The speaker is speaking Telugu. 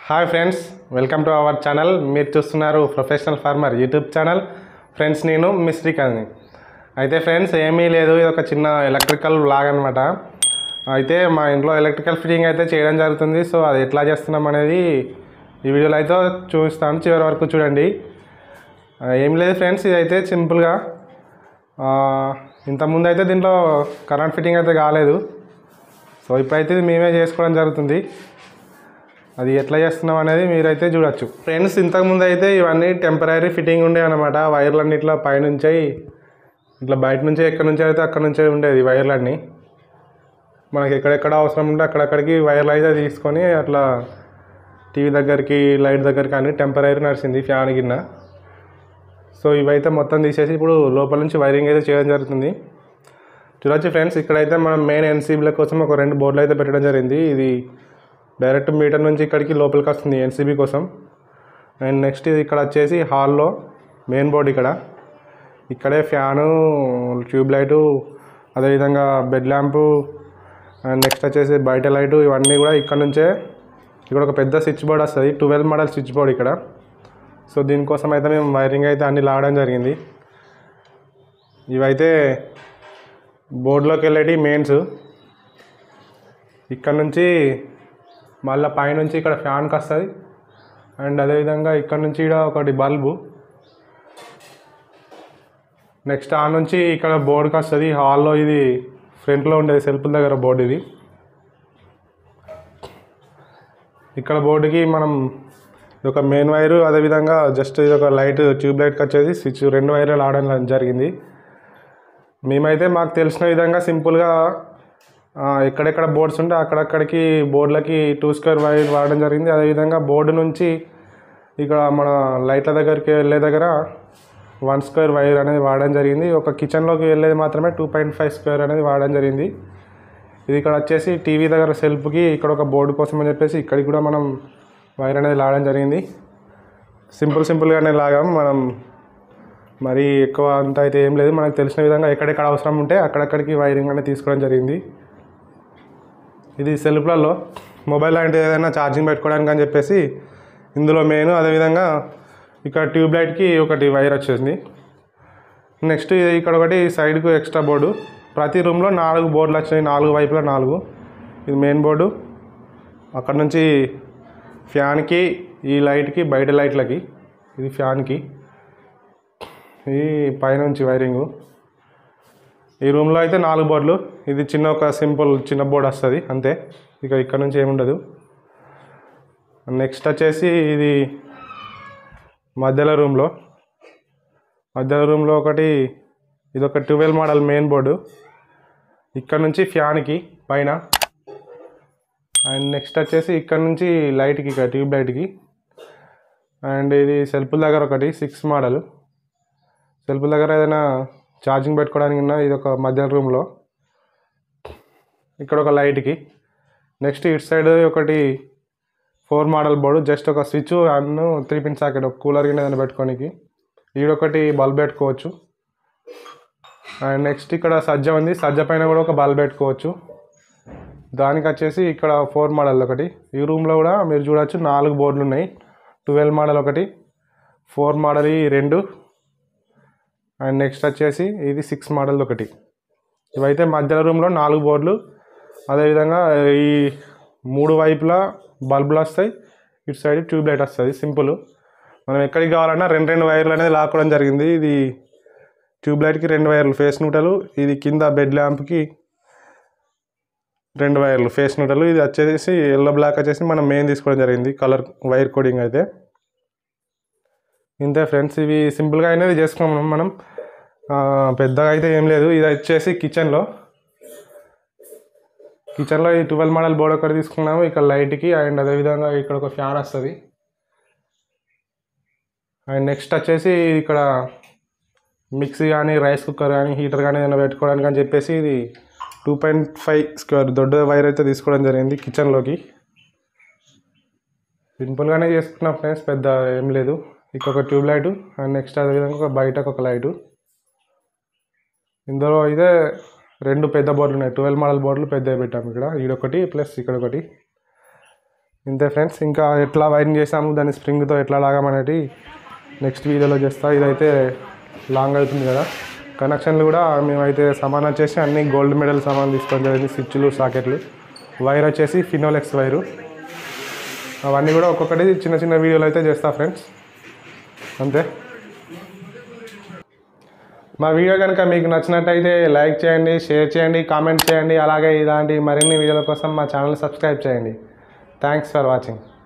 hi friends welcome to our channel మీరు చూస్తున్నారు professional farmer YouTube channel friends నేను మీ శ్రీకాంత్ని అయితే ఫ్రెండ్స్ ఏమీ లేదు ఇది ఒక చిన్న ఎలక్ట్రికల్ బ్లాగ్ అనమాట అయితే మా ఇంట్లో ఎలక్ట్రికల్ ఫిట్టింగ్ అయితే చేయడం జరుగుతుంది సో అది ఎట్లా చేస్తున్నాం అనేది ఈ వీడియోలో అయితే చూపిస్తాను చివరి వరకు చూడండి ఆ, ఏం లేదు ఫ్రెండ్స్ ఇది అయితే సింపుల్గా ఆ, ఇంతకుముందు అయితే దీంట్లో కరెంట్ ఫిట్టింగ్ అయితే కాలేదు సో ఇప్పుడైతే ఇది మేమే చేసుకోవడం జరుగుతుంది అది ఎట్లా చేస్తున్నాం అనేది మీరైతే చూడొచ్చు ఫ్రెండ్స్ ఇంతకుముందు అయితే ఇవన్నీ టెంపరీ ఫిట్టింగ్ ఉండే అనమాట వైర్లన్నీ ఇట్లా పైనుంచి ఇట్లా బయట నుంచి ఎక్కడి నుంచి అయితే అక్కడ నుంచే ఉండేది వైర్లన్నీ మనకి ఎక్కడెక్కడ అవసరం ఉంటే అక్కడక్కడికి వైర్లు అయితే తీసుకొని అట్లా టీవీ దగ్గరికి లైట్ దగ్గరికి అన్ని టెంపరీ నడిచింది ఫ్యాన్ కింద సో ఇవైతే మొత్తం తీసేసి ఇప్పుడు లోపల నుంచి వైరింగ్ అయితే చేయడం జరుగుతుంది చూడొచ్చు ఫ్రెండ్స్ ఇక్కడైతే మనం మెయిన్ ఎన్సీబీల కోసం ఒక రెండు బోర్డులు అయితే పెట్టడం జరిగింది ఇది డైరెక్ట్ మీటర్ నుంచి ఇక్కడికి లోపలికి వస్తుంది ఎన్సీబీ కోసం అండ్ నెక్స్ట్ ఇది ఇక్కడ వచ్చేసి హాల్లో మెయిన్ బోర్డు ఇక్కడ ఇక్కడే ఫ్యాను ట్యూబ్ లైటు అదేవిధంగా బెడ్ ల్యాంపు అండ్ నెక్స్ట్ వచ్చేసి బయట లైటు ఇవన్నీ కూడా ఇక్కడ నుంచే ఇక్కడ ఒక పెద్ద స్విచ్ బోర్డ్ వస్తుంది ట్వెల్వ్ మోడల్ స్విచ్ బోర్డ్ ఇక్కడ సో దీనికోసం అయితే మేము వైరింగ్ అయితే అన్ని లాగడం జరిగింది ఇవైతే బోర్డులోకి వెళ్ళేటి మెయిన్స్ ఇక్కడ నుంచి మళ్ళీ పైనుంచి ఇక్కడ ఫ్యాన్కి వస్తుంది అండ్ అదేవిధంగా ఇక్కడ నుంచి ఇక్కడ ఒకటి బల్బు నెక్స్ట్ ఆ నుంచి ఇక్కడ బోర్డుకి వస్తుంది హాల్లో ఇది ఫ్రంట్లో ఉండేది సెల్ఫ్ దగ్గర బోర్డు ఇది ఇక్కడ బోర్డుకి మనం ఇది ఒక మెయిన్ వైరు అదేవిధంగా జస్ట్ ఇది ఒక లైట్ ట్యూబ్ లైట్కి వచ్చేది స్విచ్ రెండు వైర్లు ఆడడం జరిగింది మేమైతే మాకు తెలిసిన విధంగా సింపుల్గా ఆ, ఎక్కడెక్కడ బోర్డ్స్ ఉంటే అక్కడక్కడికి బోర్డులకి టూ స్క్వేర్ వైర్ వాడడం జరిగింది అదేవిధంగా బోర్డు నుంచి ఇక్కడ మన లైట్ల దగ్గరికి వెళ్ళే దగ్గర వన్ స్క్వేర్ వైర్ అనేది వాడడం జరిగింది ఒక కిచెన్లోకి వెళ్ళేది మాత్రమే టూ పాయింట్ ఫైవ్ స్క్వేర్ అనేది వాడడం జరిగింది ఇది ఇక్కడ వచ్చేసి టీవీ దగ్గర సెల్ఫ్కి ఇక్కడ ఒక బోర్డు కోసం అని చెప్పేసి ఇక్కడికి కూడా మనం వైర్ అనేది లాగడం జరిగింది సింపుల్ సింపుల్గానే లాగాం మనం మరి ఎక్కువ అంత అయితే ఏం లేదు మనకు తెలిసిన విధంగా ఎక్కడెక్కడ అవసరం ఉంటే అక్కడక్కడికి వైరింగ్ అనేది తీసుకోవడం జరిగింది ఇది సెల్ఫ్లలో మొబైల్ లాంటిది ఏదైనా ఛార్జింగ్ పెట్టుకోవడానికి అని చెప్పేసి ఇందులో మెయిన్ అదేవిధంగా ఇక్కడ ట్యూబ్ లైట్కి ఒకటి వైర్ వచ్చేసింది నెక్స్ట్ ఇది ఇక్కడ ఒకటి సైడ్కు ఎక్స్ట్రా బోర్డు ప్రతి రూమ్లో నాలుగు బోర్డులు వచ్చాయి నాలుగు వైపులా నాలుగు ఇది మెయిన్ బోర్డు అక్కడ నుంచి ఫ్యాన్కి ఈ లైట్కి బయట లైట్లకి ఇది ఫ్యాన్కి ఇది పైనుంచి వైరింగు ఈ రూమ్లో అయితే నాలుగు బోర్డులు ఇది చిన్న ఒక సింపుల్ చిన్న బోర్డు వస్తుంది అంతే ఇక ఇక్కడ నుంచి ఏముండదు నెక్స్ట్ వచ్చేసి ఇది మధ్యలో రూమ్లో మధ్యలో రూమ్లో ఒకటి ఇది ఒక ట్వెల్వ్ మోడల్ మెయిన్ బోర్డు ఇక్కడ నుంచి ఫ్యాన్కి పైన అండ్ నెక్స్ట్ వచ్చేసి ఇక్కడ నుంచి లైట్కి ఇక ట్యూబ్ లైట్కి అండ్ ఇది సెల్ఫ్ దగ్గర ఒకటి సిక్స్ మోడల్ సెల్ఫ్ దగ్గర ఏదైనా ఛార్జింగ్ పెట్టుకోవడానికి ఉన్న ఇది ఒక మధ్య రూమ్లో ఇక్కడ ఒక లైట్కి నెక్స్ట్ ఇటు సైడ్ ఒకటి ఫోర్ మోడల్ బోర్డు జస్ట్ ఒక స్విచ్ అన్ను త్రీ పిన్ సాకెట్ ఒక కూలర్ కింద ఏదైనా పెట్టుకోనికి ఈడొకటి బల్బ్ పెట్టుకోవచ్చు అండ్ నెక్స్ట్ ఇక్కడ సజ్జ ఉంది సజ్జ పైన కూడా ఒక బల్బ్ పెట్టుకోవచ్చు దానికి వచ్చేసి ఇక్కడ ఫోర్ మోడల్ ఒకటి ఈ రూమ్లో కూడా మీరు చూడొచ్చు నాలుగు బోర్డులు ఉన్నాయి ట్వెల్వ్ మోడల్ ఒకటి ఫోర్ మోడల్ ఈ రెండు అండ్ నెక్స్ట్ వచ్చేసి ఇది సిక్స్ మోడల్ ఒకటి ఇవైతే మధ్యలో రూమ్లో నాలుగు బోర్డులు అదేవిధంగా ఈ మూడు వైపులా బల్బులు వస్తాయి ఇటు సైడ్ ట్యూబ్ లైట్ వస్తుంది సింపుల్ మనం ఎక్కడికి కావాలన్నా రెండు రెండు వైర్లు అనేది లాక్కోవడం జరిగింది ఇది ట్యూబ్ లైట్కి రెండు వైర్లు ఫేస్ నూటలు ఇది కింద బెడ్ ల్యాంప్కి రెండు వైర్లు ఫేస్ నూటలు ఇది వచ్చేసి ఎల్లో బ్లాక్ వచ్చేసి మనం మెయిన్ తీసుకోవడం జరిగింది కలర్ వైర్ కోడింగ్ అయితే ఇంతే ఫ్రెండ్స్ ఇవి సింపుల్గా అయినది చేసుకున్నాం మనం ఆ, పెద్దగా అయితే ఏం లేదు ఇది వచ్చేసి కిచెన్లో కిచెన్లో ఈ ట్వెల్వ్ మోడల్ బోర్డ్ ఒకటి తీసుకున్నాము ఇక్కడ లైట్కి అండ్ అదేవిధంగా ఇక్కడ ఒక ఫ్యాన్ వస్తుంది అండ్ నెక్స్ట్ వచ్చేసి ఇక్కడ మిక్సీ కానీ రైస్ కుక్కర్ కానీ హీటర్ కానీ ఏదైనా పెట్టుకోవడానికి అని చెప్పేసి ఇది టూ పాయింట్ ఫైవ్ స్క్వేర్ దొడ్డ వైర్ అయితే తీసుకోవడం జరిగింది కిచెన్లోకి సింపుల్గానే చేసుకున్నాం ఫ్రెండ్స్ పెద్ద ఏం లేదు ఇక్కడ ఒక ట్యూబ్ లైటు అండ్ నెక్స్ట్ అదేవిధంగా ఒక బయటకు ఒక లైటు ఇందులో అయితే రెండు పెద్ద బోర్డులు ఉన్నాయి ట్వెల్వ్ మోడల్ బోర్డులు పెద్దవి పెట్టాము ఇక్కడ ఈడొకటి ప్లస్ ఇక్కడ ఒకటి ఇంతే ఫ్రెండ్స్ ఇంకా ఎట్లా వైరింగ్ చేసాము దాన్ని స్ప్రింగ్తో ఎట్లా లాగామనేది నెక్స్ట్ వీడియోలో చేస్తా ఇదైతే లాంగ్ అవుతుంది కదా కనెక్షన్లు కూడా మేమైతే సమానం వచ్చేసి అన్ని గోల్డ్ మెడల్ సామాన్ తీసుకొని జరిగింది స్విచ్లు సాకెట్లు వైర్ వచ్చేసి ఫినోలెక్స్ వైరు అవన్నీ కూడా ఒక్కొక్కటి చిన్న చిన్న వీడియోలు అయితే చేస్తా ఫ్రెండ్స్ అంతే మా వీడియో కనుక మీకు నచ్చినట్టయితే లైక్ చేయండి షేర్ చేయండి కామెంట్ చేయండి అలాగే ఇలాంటి మరిన్ని వీడియోల కోసం మా ఛానల్ సబ్స్క్రైబ్ చేయండి థ్యాంక్స్ ఫర్ వాచింగ్